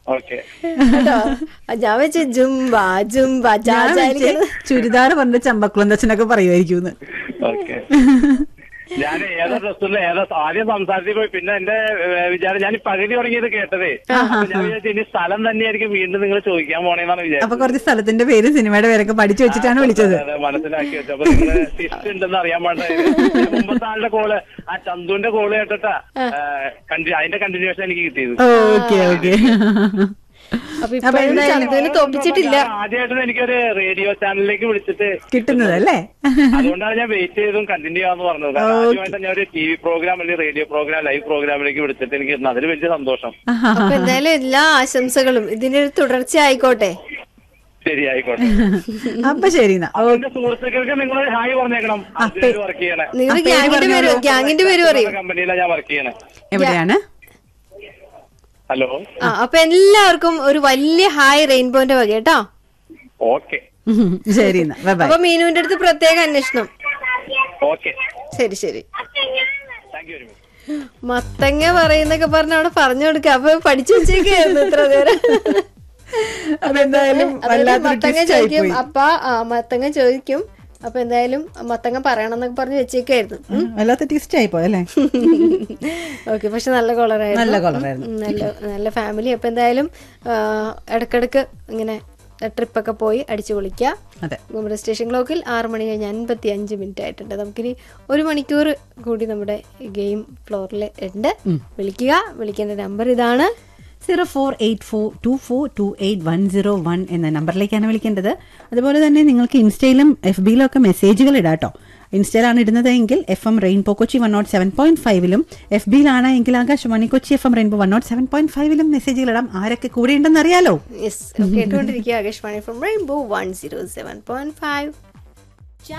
Okay കേട്ടോ ഞാൻ വെച്ച് ജുംബ ജുംബ ഞാൻ ചാച്ചാ വിളിച്ചേ ചുരിദാർ പറഞ്ഞ ചമ്പക്കുളന്തച്ഛനൊക്കെ പറയുമായിരിക്കും ഓക്കെ ഞാൻ ഏതാ ഡ്രസ്സിൽ ഏതാ ആദ്യം സംസാരിച്ചു പോയി പിന്നെ എന്റെ ഏ, വിചാരം ഞാൻ ഈ പകുതി തുടങ്ങിയത് കേട്ടതേ അപ്പൊ ഞാൻ വിചാരിച്ചു ഇനി സ്ഥലം തന്നെയായിരിക്കും വീണ്ടും നിങ്ങൾ ചോദിക്കാൻ പോണേന്നാണ് അപ്പൊ വിചാരിച്ചത് കുറച്ച് സ്ഥലത്തിന്റെ പേരും സിനിമയുടെ പേരൊക്കെ പഠിച്ചു വെച്ചിട്ടാണ് വിളിച്ചത് അതെ, അതെ, മനസ്സിലാക്കി വെച്ചു അപ്പൊ നിങ്ങള് ടിസ്റ്റ് ഉണ്ടെന്ന് അറിയാൻ പാടില്ല മുമ്പത്തെ ആളുടെ കോള് ആ ചന്തുവിന്റെ കോള് കേട്ടിട്ടാ കണ്ടി അതിന്റെ കണ്ടിന്യൂഷൻ എനിക്ക് കിട്ടിയത് ഓക്കെ ഓക്കെ അപ്പൊ ഇപ്പോഴും ചന്തുവിന് തോപ്പിച്ചിട്ടില്ല ആദ്യമായിട്ട് എനിക്കൊരു റേഡിയോ ചാനലിലേക്ക് വിളിച്ചിട്ട് കിട്ടുന്നത് അല്ലേ അതുകൊണ്ടാണ് ഞാൻ വെയിറ്റ് ചെയ്തും കണ്ടിന്യൂ ചെയ്യാന്ന് പറഞ്ഞത് കാരണം ആദ്യമായിട്ട് ഞാൻ ഒരു ടി വി പ്രോഗ്രാം അല്ലെങ്കിൽ റേഡിയോ പ്രോഗ്രാം ലൈവ് പ്രോഗ്രാമിലേക്ക് വിളിച്ചിട്ട് എനിക്ക് കിട്ടുന്നത് അതിൽ വലിയ സന്തോഷം അപ്പൊ എന്തായാലും എല്ലാ ആശംസകളും ഇതിനൊരു തുടർച്ച ആയിക്കോട്ടെ ശരി ആയിക്കോട്ടെ അപ്പൊ ശരി എന്നാ അപ്പൊ എന്റെ സുഹൃത്തുക്കൾക്ക് നിങ്ങൾ ഹായ് പറഞ്ഞേക്കണം വർക്ക് ചെയ്യണേ നിങ്ങൾ ആ, പേര് ഗ്യാങ്ങിന്റെ പേര് പറഞ്ഞോളൂ. ഗ്യാങ്ങിന്റെ പേര് പറയൂ കമ്പനിയിലാണ് ഞാൻ വർക്ക് ചെയ്യണേ എവിടെയാണ് ഹലോ ആ അപ്പൊ എല്ലാവർക്കും ഒരു വലിയ ഹായ് റെയിൻബോന്റെ വക കേട്ടോ ഓക്കെ ഉം, ശരി എന്നാ ബൈ ബൈ അപ്പൊ മീനുവിന്റെ അടുത്ത് പ്രത്യേക അന്വേഷണം ഓക്കെ ശരി ശരി താങ്ക് യു വെരി മച്ച് മത്തങ്ങ പറയുന്നൊക്കെ പറഞ്ഞ അവിടെ പറഞ്ഞു കൊടുക്ക അപ്പൊ പഠിച്ചു വെച്ചേക്കായിരുന്നു ഇത്ര നേരം അതെന്തായാലും അതായത് വല്ലാത്തൊരു മത്തങ്ങ twist ആയി ചോദിക്കും പോയി. അപ്പ ആ മത്തങ്ങ ചോദിക്കും അപ്പൊ എന്തായാലും മത്തങ്ങ പറയണം എന്നൊക്കെ പറഞ്ഞ് വെച്ചേക്കായിരുന്നു ഉം, വല്ലാത്ത ടിസ്റ്റ് ആയി പോയല്ലേ ഓക്കെ പക്ഷെ നല്ല കളറായിരുന്നു നല്ല കളറായിരുന്നു നല്ല നല്ല ഫാമിലി അപ്പൊ എന്തായാലും ആ, ഇടക്കിടക്ക് ഇങ്ങനെ ട്രിപ്പൊക്കെ പോയി അടിച്ചു പൊളിക്കുക അതെ നമ്മുടെ സ്റ്റേഷൻ ക്ലോക്കിൽ ആറ് മണി കഴിഞ്ഞ് അൻപത്തി അഞ്ച് മിനിറ്റ് ആയിട്ടുണ്ട് നമുക്കിനി ഒരു മണിക്കൂർ കൂടി നമ്മുടെ ഗെയിം ഫ്ലോറിൽ ഉണ്ട് വിളിക്കുക വിളിക്കേണ്ട നമ്പർ ഇതാണ് zero four eight four two four two eight one zero one എന്ന നമ്പറിലേക്കാണ് വിളിക്കേണ്ടത് അതുപോലെ തന്നെ നിങ്ങൾക്ക് ഇൻസ്റ്റയിലും എഫ് ബിയിലും ഒക്കെ മെസ്സേജുകൾ ഇടാം കേട്ടോ ഇൻസ്റ്റയിലാണ് ഇടുന്നത് എങ്കിൽ F M rainbow Kochi one nought seven point ഫൈവിലും എഫ് ബിയിലാണ് എങ്കിൽ Akashvani Kochi F M rainbow one nought seven point ഫൈവിലും മെസ്സേജുകൾ ഇടാം ആരൊക്കെ കൂടെ ഉണ്ടെന്ന് അറിയാലോ യെസ് കേട്ടുകൊണ്ടിരിക്കുക Akashvani from rainbow one zero seven point five